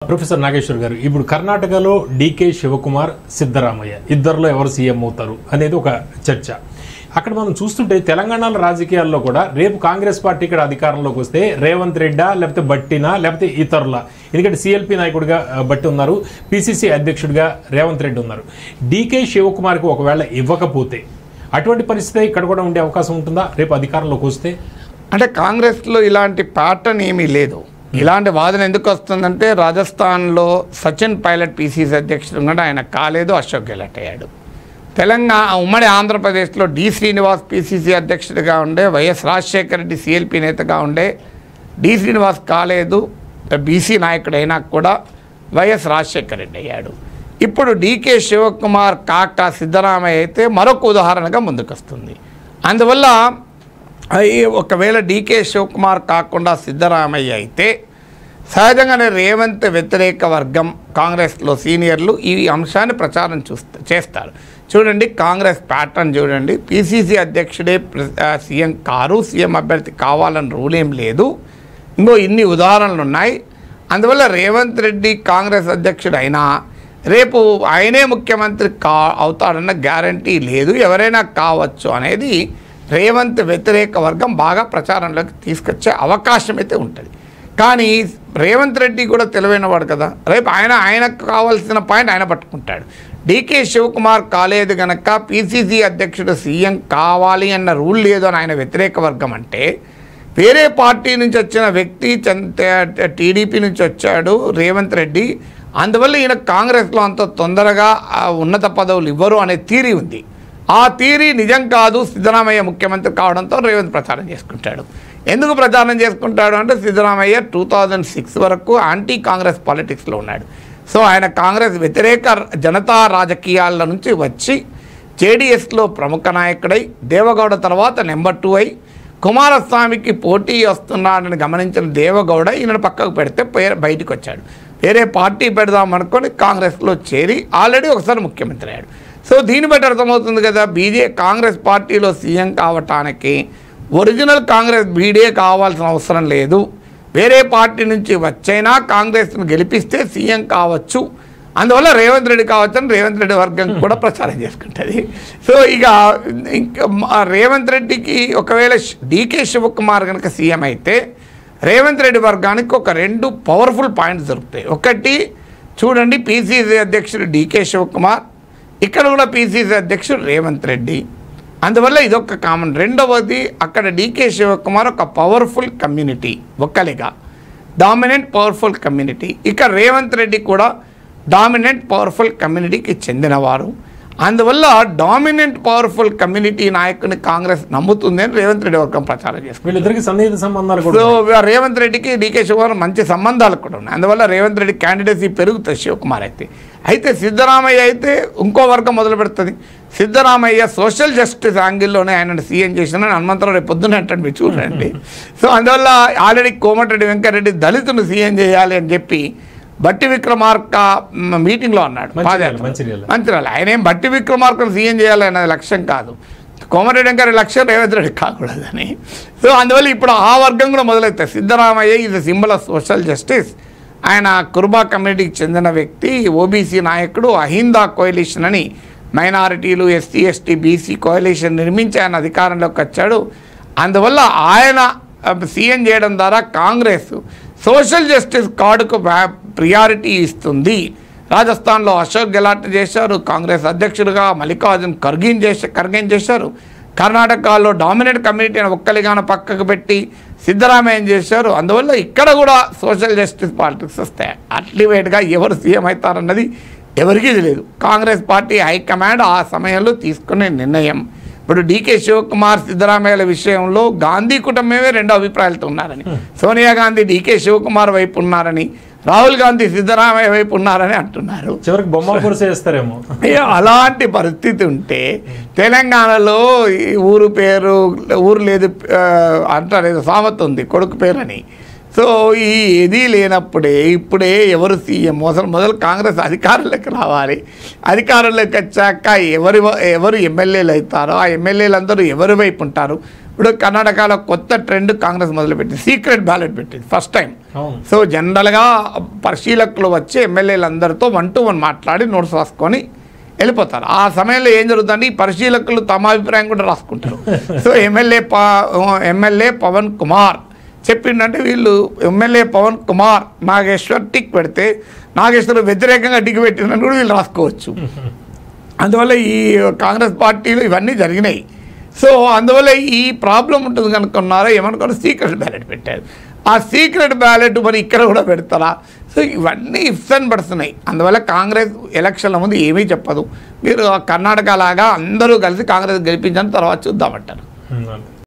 Professor Nageshwar గారు ఇప్పుడు కర్ణాటకలో డీకే శివకుమార్ సిద్ధరామయ్య ఇద్దరిలో ఎవరు సీఎం అవుతారు అనేది ఒక చర్చ అక్కడ మనం చూస్తుంటే తెలంగాణలో రాజకీయాల్లో కూడా రేపు కాంగ్రెస్ పార్టీ ఇక్కడ అధికారంలోకి వస్తే రేవంత్ రెడ్డా లేకపోతే బట్టినా లేకపోతే ఇతరుల ఎందుకంటే సిఎల్పి నాయకుడిగా ఆ, బట్టి ఉన్నారు పిసిసి అధ్యక్షుడిగా రేవంత్ రెడ్డి ఉన్నారు డీకే శివకుమార్కి ఒకవేళ ఇవ్వకపోతే అటువంటి పరిస్థితి ఇక్కడ కూడా ఉండే అవకాశం ఉంటుందా రేపు అధికారంలోకి వస్తే అంటే కాంగ్రెస్లో ఇలాంటి ప్యాటర్న్ ఏమీ లేదు ఇలాంటి వాదన ఎందుకు వస్తుందంటే రాజస్థాన్లో సచిన్ పైలట్ పీసీసీ అధ్యక్షుడు కూడా ఆయన కాలేదు అశోక్ గెహ్లట్ అయ్యాడు తెలంగాణ ఉమ్మడి ఆంధ్రప్రదేశ్లో డి శ్రీనివాస్ పీసీసీ అధ్యక్షుడిగా ఉండే వైఎస్ రాజశేఖర రెడ్డి సిఎల్పి నేతగా ఉండే డి శ్రీనివాస్ కాలేదు బీసీ నాయకుడు అయినా కూడా వైఎస్ రాజశేఖర రెడ్డి అయ్యాడు ఇప్పుడు డీకే శివకుమార్ కాక సిద్ధరామయ్య అయితే మరొక ఉదాహరణగా ముందుకొస్తుంది అందువల్ల అయ్యి ఒకవేళ డీకే శివకుమార్ కాకుండా సిద్ధరామయ్య అయితే సహజంగానే రేవంత్ వ్యతిరేక వర్గం కాంగ్రెస్లో సీనియర్లు ఈ అంశాన్ని ప్రచారం చూస్తా చేస్తారు చూడండి కాంగ్రెస్ ప్యాటర్న్ చూడండి పిసిసి అధ్యక్షుడే ప్ర- ఆ, సీఎం కారు సీఎం అభ్యర్థి కావాలని రూల్ ఏం లేదు ఇంకో ఇన్ని ఉదాహరణలు ఉన్నాయి అందువల్ల రేవంత్ రెడ్డి కాంగ్రెస్ అధ్యక్షుడు అయినా రేపు ఆయనే ముఖ్యమంత్రి కా అవుతాడన్న గ్యారంటీ లేదు ఎవరైనా కావచ్చు అనేది రేవంత్ వ్యతిరేక వర్గం బాగా ప్రచారంలోకి తీసుకొచ్చే అవకాశం అయితే ఉంటుంది కానీ రేవంత్ రెడ్డి కూడా తెలివైనవాడు కదా రేపు ఆయన ఆయనకు కావాల్సిన పాయింట్ ఆయన పట్టుకుంటాడు డీకే శివకుమార్ కాలేదు గనక పిసిసి అధ్యక్షుడు సీఎం కావాలి అన్న రూల్ లేదు అని ఆయన వ్యతిరేక వర్గం అంటే వేరే పార్టీ నుంచి వచ్చిన వ్యక్తి టీడీపీ నుంచి వచ్చాడు రేవంత్ రెడ్డి అందువల్ల ఈయన కాంగ్రెస్లో అంత తొందరగా ఆ ఉన్నత పదవులు ఇవ్వరు అనే థీరీ ఉంది ఆ థీరీ నిజం కాదు సిద్ధరామయ్య ముఖ్యమంత్రి కావడంతో రేవంత్ ప్రచారం చేసుకుంటాడు ఎందుకు ప్రచారం చేసుకుంటాడు అంటే సిద్ధరామయ్య టూ థౌజండ్ సిక్స్ వరకు యాంటీ కాంగ్రెస్ పాలిటిక్స్లో ఉన్నాడు సో ఆయన కాంగ్రెస్ వ్యతిరేక జనతా రాజకీయాల నుంచి వచ్చి జేడీఎస్లో ప్రముఖ నాయకుడై దేవగౌడ తర్వాత నెంబర్ టూ అయి కుమారస్వామికి పోటీ వస్తున్నాడని గమనించిన దేవగౌడ ఈయన పక్కకు పెడితే పే- బయటికి వచ్చాడు వేరే పార్టీ పెడదాం అనుకొని కాంగ్రెస్లో చేరి ఆల్రెడీ ఒకసారి ముఖ్యమంత్రి అయ్యాడు సో దీన్ని బట్టి అర్థమవుతుంది కదా బీజే కాంగ్రెస్ పార్టీలో సీఎం కావటానికి ఒరిజినల్ కాంగ్రెస్ బీడే కావాల్సిన అవసరం లేదు వేరే పార్టీ నుంచి వచ్చైనా కాంగ్రెస్ను గెలిపిస్తే సీఎం కావచ్చు అందువల్ల రేవంత్ రెడ్డి కావచ్చు అని రేవంత్ రెడ్డి వర్గం కూడా ప్రచారం చేసుకుంటుంది సో ఇక ఇంకా మా రేవంత్ రెడ్డికి ఒకవేళ డీకే శివకుమార్ కనుక సీఎం అయితే రేవంత్ రెడ్డి వర్గానికి ఒక రెండు పవర్ఫుల్ పాయింట్స్ దొరుకుతాయి ఒకటి చూడండి పీసీసీ అధ్యక్షుడు డీకే శివకుమార్ ఇక్కడ కూడా పీసీసీ అధ్యక్షుడు రేవంత్ రెడ్డి అందువల్ల ఇదొక కామన్ రెండవది అక్కడ డీకే శివకుమార్ ఒక powerful community Vokkaliga dominant powerful community ఇక రేవంత్ రెడ్డి కూడా డామినెంట్ పవర్ఫుల్ కమ్యూనిటీకి చెందినవారు అందువల్ల డామినెంట్ పవర్ఫుల్ కమ్యూనిటీ నాయకుని కాంగ్రెస్ నమ్ముతుంది అని రేవంత్ రెడ్డి వర్గం ప్రచారం చేస్తుంది వీళ్ళిద్దరికి సన్నిహిత సంబంధాలు కూడా సో ఉన్నాయి. రేవంత్ రెడ్డికి డీకే శివకుమార్ మంచి సంబంధాలు కూడా ఉన్నాయి అందువల్ల రేవంత్ రెడ్డి క్యాండిడేసీ పెరుగుతుంది శివకుమార్ అయితే అయితే సిద్ధరామయ్య అయితే ఇంకో వర్గం మొదలు పెడుతుంది సిద్ధరామయ్య సోషల్ జస్టిస్ యాంగిల్లోనే ఆయన సీఎం చేసిన హనుమంతరావు రేపు పొద్దున అంటాడు మీరు చూడండి సో అందువల్ల ఆల్రెడీ కోమటిరెడ్డి వెంకటరెడ్డి దళితులు సీఎం చేయాలి అని చెప్పి బట్టి విక్రమార్క మ్, మీటింగ్లో అన్నాడు మంచిర్యాల, పాదయాత్ర. మంచిర్యాల. మంచిర్యాల ఆయన ఏం బట్టి విక్రమార్కను సీఎం చేయాలనేది లక్ష్యం కాదు కోమరెడ్డి గారి లక్ష్యం రేవంత్ రెడ్డి కాకూడదని సో అందువల్ల ఇప్పుడు ఆ వర్గం కూడా మొదలవుతాయి Siddaramaiah is symbol of social justice ఆయన కుర్బా కమ్యూనిటీకి చెందిన వ్యక్తి ఓబీసీ నాయకుడు అహిందా కోయలిషన్ అని మైనారిటీలు ఎస్సీ ఎస్టీ బీసీ కోయలిషన్ నిర్మించి ఆయన అధికారంలోకి వచ్చాడు అందువల్ల ఆయన సీఎం చేయడం ద్వారా కాంగ్రెస్ సోషల్ జస్టిస్ కార్డుకు ప్రియారిటీ ఇస్తుంది రాజస్థాన్లో అశోక్ గెలాట్ చేశారు కాంగ్రెస్ అధ్యక్షుడిగా మల్లికార్జున్ ఖర్గేన్ చేసా ఖర్గేన్ చేశారు కర్ణాటకలో డామినేట్ కమ్యూనిటీని ఒక్కలిగాన పక్కకు పెట్టి సిద్ధరామయ్య చేశారు అందువల్ల ఇక్కడ కూడా సోషల్ జస్టిస్ పాలిటిక్స్ వస్తాయి అల్టిమేట్గా ఎవరు సీఎం అవుతారన్నది ఎవరికీ తెలియదు కాంగ్రెస్ పార్టీ హైకమాండ్ ఆ సమయంలో తీసుకునే నిర్ణయం ఇప్పుడు డీకే శివకుమార్ సిద్ధరామయ్యల విషయంలో గాంధీ కుటుంబమే రెండు అభిప్రాయాలతో ఉన్నారని సోనియా గాంధీ డీకే శివకుమార్ వైపు ఉన్నారని రాహుల్ గాంధీ సిద్ధరామయ్య వైపు ఉన్నారని అంటున్నారు చివరికి బొమ్మ కురిసే వేస్తారేమో అయ్యో, అలాంటి పరిస్థితి ఉంటే తెలంగాణలో ఈ ఊరు పేరు ఊరు లేదు ఆ, అంటారు ఏదో సామెత ఉంది కొడుకు పేరు అని సో ఈ ఇది లేనప్పుడే ఇప్పుడే ఎవరు సీఎం అసలు మొదలు కాంగ్రెస్ అధికారంలోకి రావాలి అధికారంలోకి వచ్చాక ఎవరి వ- ఎవరు ఎమ్మెల్యేలు అవుతారో ఆ ఎమ్మెల్యేలు అందరూ ఎవరి వైపు ఉంటారు ఇప్పుడు కర్ణాటకలో కొత్త ట్రెండ్ కాంగ్రెస్ మొదలుపెట్టింది సీక్రెట్ బ్యాలెట్ పెట్టింది ఫస్ట్ టైం అవును సో జనరల్గా పరిశీలకులు వచ్చి ఎమ్మెల్యేలందరితో వన్ టు వన్ మాట్లాడి నోట్స్ రాసుకొని వెళ్ళిపోతారు ఆ సమయంలో ఏం జరుగుతుందంటే ఈ పరిశీలకులు తమ అభిప్రాయం కూడా రాసుకుంటారు సో ఎమ్మెల్యే ప ఎమ్మెల్యే పవన్ కుమార్ చెప్పిండంటే వీళ్ళు ఎమ్మెల్యే పవన్ కుమార్ నాగేశ్వర్ టిక్ పెడితే నాగేశ్వర్ వ్యతిరేకంగా టిక్ పెట్టినట్టు కూడా వీళ్ళు రాసుకోవచ్చు అందువల్ల ఈ కాంగ్రెస్ పార్టీలు ఇవన్నీ జరిగినాయి సో అందువల్ల ఈ ప్రాబ్లం ఉంటుంది కనుక్కున్నారో ఏమనుకున్నారు సీక్రెట్ బ్యాలెట్ పెట్టారు ఆ సీక్రెట్ బ్యాలెట్ మరి ఇక్కడ కూడా పెడతారా సో ఇవన్నీ ఇఫ్స్ అండ్ పడుతున్నాయి అందువల్ల కాంగ్రెస్ ఎలక్షన్ల ముందు ఏమీ చెప్పదు మీరు కర్ణాటక లాగా అందరూ కలిసి కాంగ్రెస్ గెలిపించని తర్వాత చూద్దామంటారు ఉమ్, అంతే.